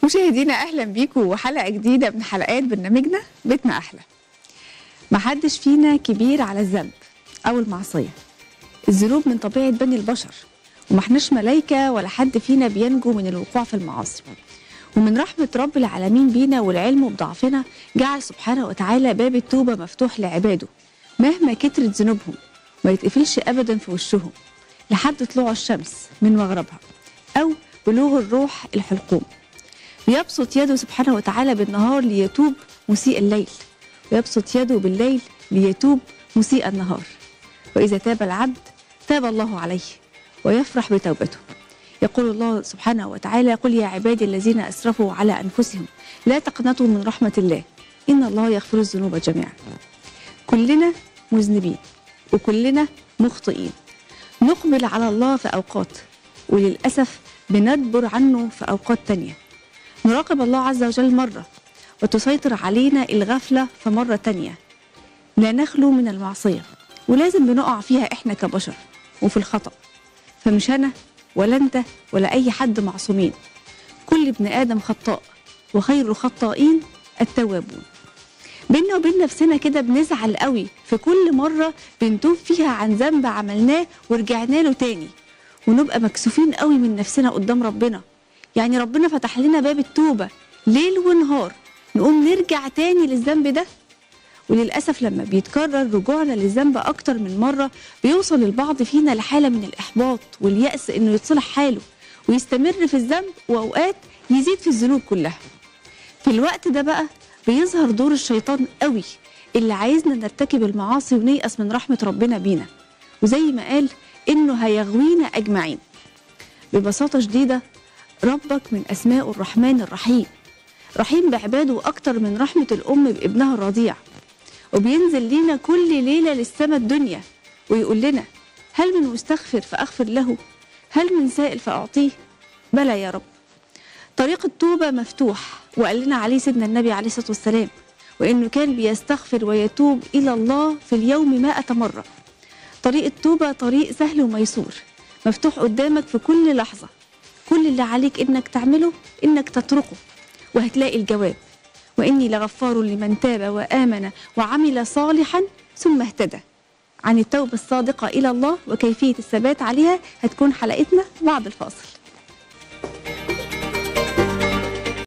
مشاهدينا اهلا بيكم وحلقه جديده من حلقات برنامجنا بيتنا احلى محدش فينا كبير على الذنب او المعصيه الذنوب من طبيعه بني البشر وما احناش ملايكه ولا حد فينا بينجو من الوقوع في المعاصي ومن رحمه رب العالمين بينا والعلم بضعفنا جعل سبحانه وتعالى باب التوبه مفتوح لعباده مهما كترت ذنوبهم ما يتقفلش ابدا في وشهم لحد طلوع الشمس من مغربها او بلوغ الروح الحلقوم بيبسط يده سبحانه وتعالى بالنهار ليتوب مسيء الليل ويبسط يده بالليل ليتوب مسيء النهار وإذا تاب العبد تاب الله عليه ويفرح بتوبته يقول الله سبحانه وتعالى قل يا عبادي الذين أسرفوا على أنفسهم لا تقنطوا من رحمة الله إن الله يغفر الذنوب جميعا كلنا مذنبين وكلنا مخطئين نقبل على الله في أوقات وللأسف بندبر عنه في أوقات تانية نراقب الله عز وجل مرة وتسيطر علينا الغفلة في مرة تانية لا نخلو من المعصية ولازم بنقع فيها إحنا كبشر وفي الخطأ فمش أنا ولا أنت ولا أي حد معصومين كل ابن آدم خطاء وخير الخطائين التوابون بينا وبين نفسنا كده بنزعل قوي في كل مرة بنتوب فيها عن ذنب عملناه ورجعنا له تاني ونبقى مكسوفين قوي من نفسنا قدام ربنا يعني ربنا فتح لنا باب التوبة ليل ونهار نقوم نرجع تاني للذنب ده وللأسف لما بيتكرر رجوعنا للذنب أكتر من مرة بيوصل البعض فينا لحالة من الإحباط واليأس إنه يتصلح حاله ويستمر في الذنب وأوقات يزيد في الذنوب كلها في الوقت ده بقى بيظهر دور الشيطان قوي اللي عايزنا نرتكب المعاصي ونيأس من رحمة ربنا بينا وزي ما قال إنه هيغوينا أجمعين ببساطة شديدة ربك من أسماء الرحمن الرحيم رحيم بعباده أكتر من رحمة الأم بابنها الرضيع وبينزل لينا كل ليلة للسماء الدنيا ويقول لنا هل من مستغفر فأغفر له هل من سائل فأعطيه بلى يا رب طريق التوبة مفتوح وقال لنا عليه سيدنا النبي عليه الصلاة والسلام وإنه كان بيستغفر ويتوب إلى الله في اليوم مائة مرة طريق التوبة طريق سهل وميسور مفتوح قدامك في كل لحظة كل اللي عليك إنك تعمله إنك تتركه وهتلاقي الجواب وإني لغفار لمن تاب وآمن وعمل صالحا ثم اهتدى عن التوبة الصادقة إلى الله وكيفية الثبات عليها هتكون حلقتنا بعد الفاصل